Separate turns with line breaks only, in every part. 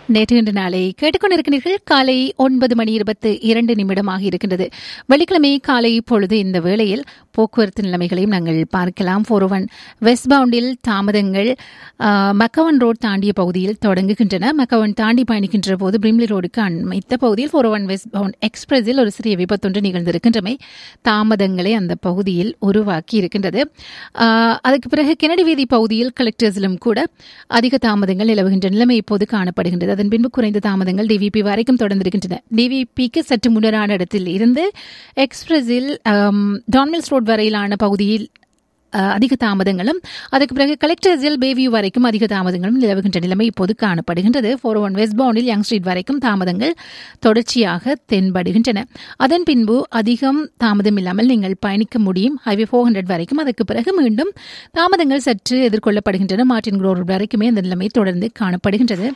நேற்று இன்று நாளை கேட்டுக்கொண்டிருக்கிறீர்கள் காலை ஒன்பது மணி இருபத்து இரண்டு நிமிடமாக இருக்கின்றது வெள்ளிக்கிழமை காலை பொழுது இந்த வேளையில் போக்குவரத்து நிலைமைகளையும் நாங்கள் பார்க்கலாம் ஃபோர் ஒன் வெஸ்ட் பவுண்டில் தாமதங்கள் மக்கவன் ரோட் தாண்டிய பகுதியில் தொடங்குகின்றன மக்கவன் தாண்டி பயணிக்கின்ற போது பிரிம்லி ரோடுக்கு அண்மைத்த பகுதியில் ஃபோர் ஒன் வெஸ்ட் பவுண்ட் எக்ஸ்பிரஸில் ஒரு சிறிய விபத்தொன்று நிகழ்ந்திருக்கின்றமை தாமதங்களை அந்த பகுதியில் உருவாக்கி இருக்கின்றது ஆஹ், அதுக்கு பிறகு கெனடி வீதி பகுதியில் கலெக்டர்ஸிலும் கூட அதிக தாமதங்கள் நிலவுகின்ற நிலைமை இப்போது காணப்படுகின்றது அதன் பின்பு குறைந்த தாமதங்கள் டிவிபி வரைக்கும் தொடர்ந்திருக்கின்றன டிவிபிக்கு சற்று முன்னரான இடத்தில் இருந்து எக்ஸ்பிரஸில் டான்மில்ஸ் ரோட் வரையிலான பகுதியில் அஹ், அதிக தாமதங்களும் அதுக்கு பிறகு கலெக்டர்ஸில் பேவியூ வரைக்கும் அதிக தாமதங்களும் நிலவுகின்ற நிலைமை இப்போது காணப்படுகின்றது ஃபோர் ஒன் வெஸ்ட் பவுண்டில் யங் ஸ்ட்ரீட் வரைக்கும் தாமதங்கள் தொடர்ச்சியாக தென்படுகின்றன அதன் பின்பு அதிகம் தாமதம் இல்லாமல் நீங்கள் பயணிக்க முடியும் ஹைவே ஃபோர் ஹண்ட்ரட் வரைக்கும் அதற்கு பிறகு மீண்டும் தாமதங்கள் சற்று எதிர்கொள்ளப்படுகின்றன மார்டின் குரோர் வரைக்குமே இந்த நிலைமை தொடர்ந்து காணப்படுகின்றது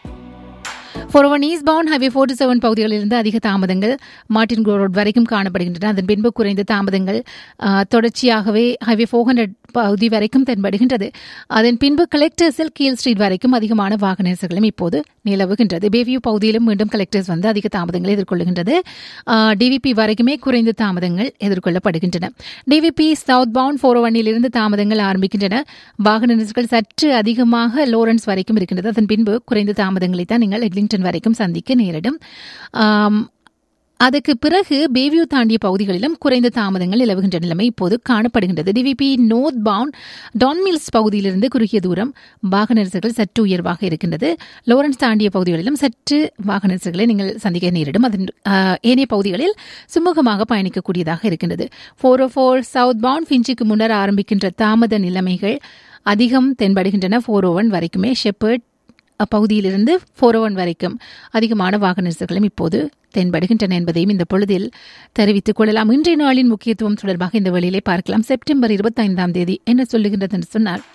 four one east bound highway forty seven பகுதிகளிலிருந்து அதிக தாமதங்கள் மார்டின் குரோ ரோட் வரைக்கும் காணப்படுகின்றன அதன் பின்பு குறைந்த தாமதங்கள் ஆ, தொடர்ச்சியாகவே ஹைவே ஃபோர் ஹண்ட்ரட் பகுதி வரைக்கும் தென்படுகின்றது அதன் பின்பு கலெக்டர்ஸில் கீழ் ஸ்ட்ரீட் வரைக்கும் அதிகமான வாகன நெரிசல்களும் இப்போது நிலவுகின்றது பேவியூ பகுதியிலும் மீண்டும் கலெக்டர்ஸ் வந்து அதிக தாமதங்களை எதிர்கொள்கின்றது டிவிபி வரைக்குமே குறைந்த தாமதங்கள் எதிர்கொள்ளப்படுகின்றன டிவிபி சவுத் பவுண்ட் ஃபோர் ஒன்னிலிருந்து தாமதங்கள் ஆரம்பிக்கின்றன வாகன நெரிசல்கள் சற்று அதிகமாக லோரன்ஸ் வரைக்கும் இருக்கின்றது அதன் பின்பு குறைந்த தாமதங்களை தான் நீங்கள் எக்லிங்டன் வரைக்கும் சந்திக்க நேரிடும் ஆம், அதுக்கு பிறகு பேவியூ தாண்டிய பகுதிகளிலும் குறைந்த தாமதங்கள் நிலவுகின்ற நிலைமை இப்போது காணப்படுகின்றது டிவிபி நோர்த் பவுண்ட் டான்மில்ஸ் பகுதியிலிருந்து குறுகிய தூரம் வாகன நெரிசல்கள் சற்று உயர்வாக இருக்கின்றது லோரன்ஸ் தாண்டிய பகுதிகளிலும் சற்று வாகன நெரிசல்களை நீங்கள் சந்திக்க நேரிடும் அதன் ஆஹ், ஏனைய பகுதிகளில் சுமூகமாக பயணிக்கக்கூடியதாக இருக்கின்றது four O four south bound ஃபிஞ்சுக்கு முன்னர் ஆரம்பிக்கின்ற தாமத நிலைமைகள் அதிகம் தென்படுகின்றன ஃபோர் ஓ ஒன் வரைக்குமே ஷெப்பர்ட் அப்பகுதியிலிருந்து ஃபோர் ஒன் வரைக்கும் அதிகமான வாகன நெரிசல்களும் இப்போது தென்படுகின்றன என்பதையும் இந்த பொழுதில் தெரிவித்துக் கொள்ளலாம் இன்றைய நாளின் முக்கியத்துவம் தொடர்பாக இந்த வழியிலே பார்க்கலாம் செப்டம்பர் இருபத்தைந்தாம் தேதி என்ன சொல்லுகின்றது என்று சொன்னால்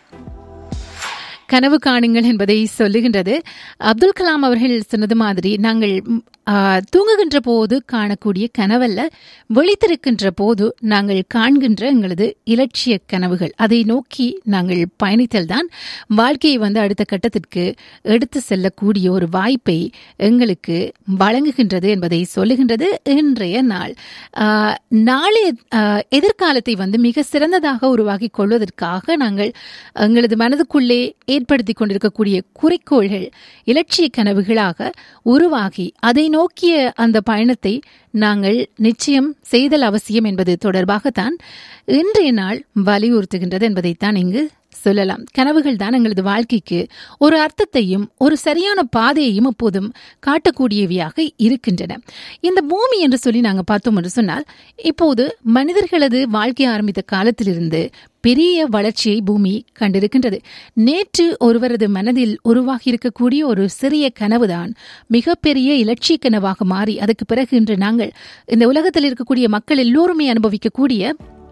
கனவு காணுங்கள் என்பதை சொல்லுகின்றது அப்துல் கலாம் அவர்கள் சொன்னது மாதிரி நாங்கள் ம், ஆ, தூங்குகின்ற போது காணக்கூடிய கனவல்ல விழித்திருக்கின்ற போது நாங்கள் காண்கின்ற எங்களது இலட்சிய கனவுகள் அதை நோக்கி நாங்கள் பயணித்தல் தான் வாழ்க்கையை வந்து அடுத்த கட்டத்திற்கு எடுத்து செல்லக்கூடிய ஒரு வாய்ப்பை எங்களுக்கு வழங்குகின்றது என்பதை சொல்லுகின்றது இன்றைய நாள் ஆ, நாளைய ஆ, எதிர்காலத்தை வந்து மிக சிறந்ததாக உருவாக்கி கொள்வதற்காக நாங்கள் எங்களது மனதுக்குள்ளே ஏற்படுத்தி கொண்டிருக்கக்கூடிய குறிக்கோள்கள் இலட்சிய கனவுகளாக உருவாகி அதை நோக்கிய அந்த பயணத்தை நாங்கள் நிச்சயம் செய்தல் அவசியம் என்பது தொடர்பாகத்தான் இன்றைய நாள் வலியுறுத்துகின்றது என்பதைத்தான் இங்கு சொல்லலாம் கனவுகள் தான் எங்களது வாழ்க்கைக்கு ஒரு அர்த்தத்தையும் ஒரு சரியான பாதையையும் எப்போதும் காட்டக்கூடியவையாக இருக்கின்றன இந்த பூமி என்று சொல்லி நாங்கள் பார்த்தோம் என்று சொன்னால் இப்போது மனிதர்களது வாழ்க்கை ஆரம்பித்த காலத்திலிருந்து பெரிய வளர்ச்சியை பூமி கண்டிருக்கின்றது நேற்று ஒருவரது மனதில் உருவாகி இருக்கக்கூடிய ஒரு சிறிய கனவுதான் மிகப்பெரிய இலட்சிய கனவாக மாறி அதுக்கு பிறகு இன்று நாங்கள் இந்த உலகத்தில் இருக்கக்கூடிய மக்கள் எல்லோருமே அனுபவிக்கக்கூடிய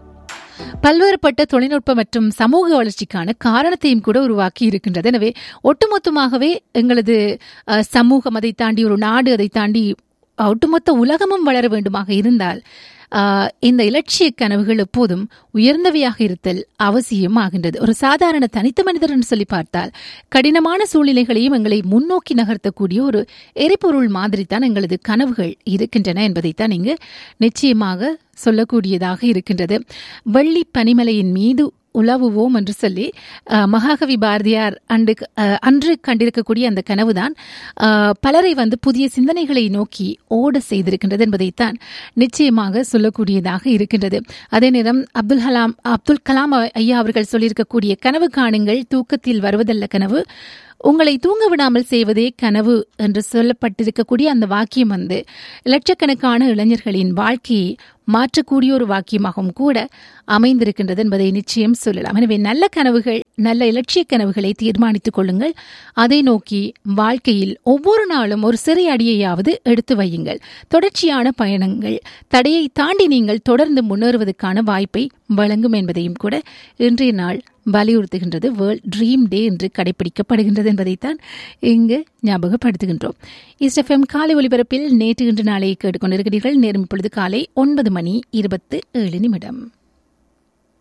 பல்வேறுபட்ட தொழில்நுட்ப மற்றும் சமூக வளர்ச்சிக்கான காரணத்தையும் கூட உருவாக்கி இருக்கின்றது எனவே ஒட்டுமொத்தமாகவே எங்களது அஹ், சமூகம் அதை தாண்டி ஒரு நாடு அதை தாண்டி அஹ், ஒட்டுமொத்த உலகமும் வளர வேண்டுமாக இருந்தால் அஹ், இந்த இலட்சிய கனவுகள் எப்போதும் உயர்ந்தவையாக இருத்தல் அவசியம் ஆகின்றது ஒரு சாதாரண தனித்த மனிதர் என்று சொல்லி பார்த்தால் கடினமான சூழ்நிலைகளையும் எங்களை முன்னோக்கி நகர்த்தக்கூடிய ஒரு எரிபொருள் மாதிரி தான் எங்களது கனவுகள் இருக்கின்றன என்பதைத்தான் இங்கு நிச்சயமாக சொல்லக்கூடியதாக இருக்கின்றது வெள்ளி பனிமலையின் மீது உலவுவோம் என்று சொல்லி அஹ், மகாகவி பாரதியார் அன்று அஹ், அன்று கண்டிருக்கக்கூடிய அந்த கனவுதான் அஹ், பலரை வந்து புதிய சிந்தனைகளை நோக்கி ஓட செய்திருக்கின்றது என்பதைத்தான் நிச்சயமாக சொல்லக்கூடியதாக இருக்கின்றது அதே நேரம் அப்துல் கலாம் அப்துல் கலாம் ஐயா அவர்கள் சொல்லியிருக்கக்கூடிய கனவு காணுங்கள் தூக்கத்தில் வருவதல்ல கனவு உங்களை தூங்க விடாமல் செய்வதே கனவு என்று சொல்லப்பட்டிருக்கக்கூடிய அந்த வாக்கியம் வந்து லட்சக்கணக்கான இளைஞர்களின் வாழ்க்கையை மாற்றக்கூடிய ஒரு வாக்கியமாகவும் கூட அமைந்திருக்கின்றது என்பதை நிச்சயம் சொல்லலாம் எனவே நல்ல கனவுகள் நல்ல இலட்சிய கனவுகளை தீர்மானித்துக் கொள்ளுங்கள் அதை நோக்கி வாழ்க்கையில் ஒவ்வொரு நாளும் ஒரு சிறிய அடியையாவது எடுத்து வையுங்கள் தொடர்ச்சியான பயணங்கள் தடையை தாண்டி நீங்கள் தொடர்ந்து முன்னேறுவதற்கான வாய்ப்பை வழங்கும் என்பதையும் கூட இன்றைய நாள் வலியுறுத்துகின்றது வேர்ல்ட் ட்ரீம் டே என்று கடைபிடிக்கப்படுகின்றது என்பதைத்தான் இங்கு ஞாபகப்படுத்துகின்றோம் இஸ்எஃப்எம் காலை ஒலிபரப்பில் நேற்று இன்று நாளை கேட்டுக்கொண்டிருக்கிறீர்கள் நேரம் இப்பொழுது காலை ஒன்பது மணி இருபத்து ஏழு நிமிடம்